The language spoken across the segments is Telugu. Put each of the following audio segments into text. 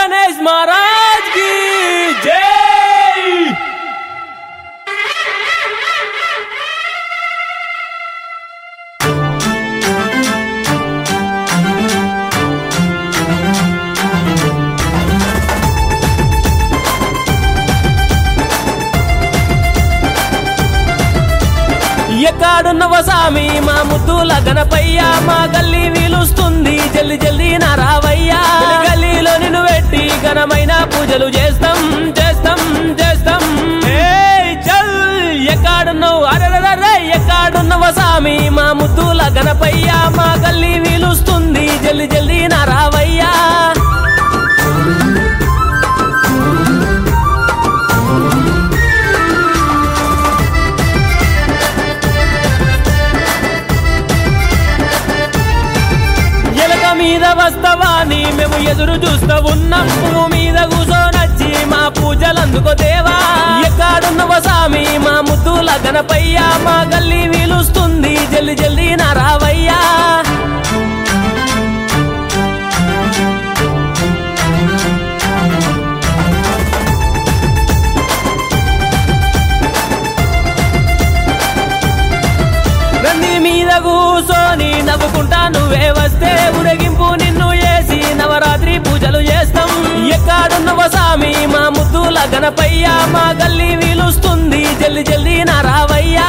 गणेश महाराज की जय ఎక్కడున్నవ సామి మా ముద్దుల గణపయ్య మా గల్లీ వీలుస్తుంది జల్ది జల్ది నా రావయ్యా గల్లీ గల్లీలో నిన్ను పెట్టి ఘనమైన పూజలు చేస్తాం చేస్తాం చేస్తాం ఏయ్ చల్ ఎక్కడున్నావు అరెరరే ఎక్కడున్నవ సామి మా ముద్దుల గణపయ్య మా గల్లీ వీలుస్తుంది జల్ది జల్ది నా రావయ్యా ఎలక మీద వస్తవాని మేము ఎదురు చూస్తూ ఉన్నాం పువ్వు మీద కూసోనొచ్చి మా పూజలు అందుకో దేవా ఎక్కడున్నవ సామి మా ముద్దుల గణపయ్య మా గల్లీ వీలుస్తుంది జల్ది జల్ది నా రావయ్యా నంది మీద కూసోని నవ్వుకుంటా నువ్వే వస్తే ఊరేగింపు నిన్ను వేసి నవరాత్రి పూజలు చేస్తాం ఎక్కడున్నవ సామి మా ముద్దుల గణపయ్య మా గల్లీ వీలుస్తుంది జల్ది జల్ది నా రావయ్యా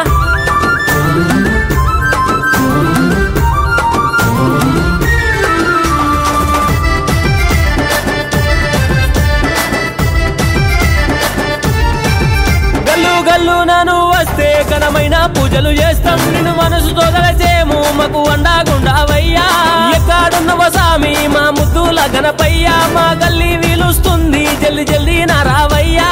గల్లు గల్లు నన్ను వస్తే ఘనమైన పూజలు చేస్తాం నిన్ను మనసుతో గలచేము మాకు వండాగుండావయ్యా ఎక్కడున్నవ సామి మా ముద్దుల గణపయ్య మా గల్లీ వీలుస్తుంది జల్ది జల్ది నా రావయ్యా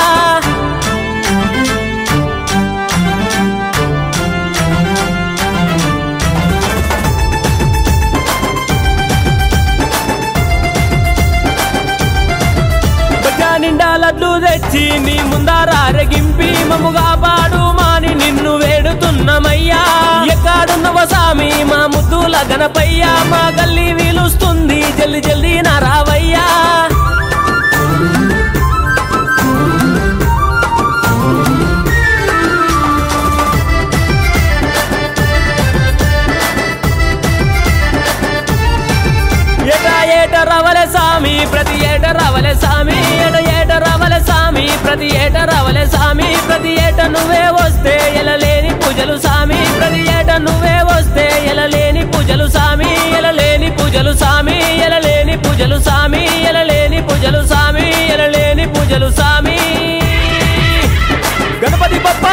బజా నిండా లడ్లు తెచ్చి నీ ముందారెగింపి మమ్ముగా పాడు మాని నిన్ను వేడుతున్నమయ్యా ఎక్కడున్నవ సామి మా ముద్దుల గణపయ్య మా గల్లీ వీలుస్తుంది జల్ది జల్ది నా రావయ్యా ఏట ఏట రవల సామి ప్రతి ఏట రవల సామి ఏట ఏట రవల సామి ప్రతి ఏట రవల సామి ప్రతి ఏట నువ్వే వస్తే ఎలలేని పూజలు సామి ప్రతి ఏట నువ్వే వస్తే ఎలలేని పూజలు సామి ఎలలేని పూజలు సామి ఎలలేని పూజలు సామి ఎలలేని పూజలు సామి ఎలలేని పూజలు సామి గణపతి బప్ప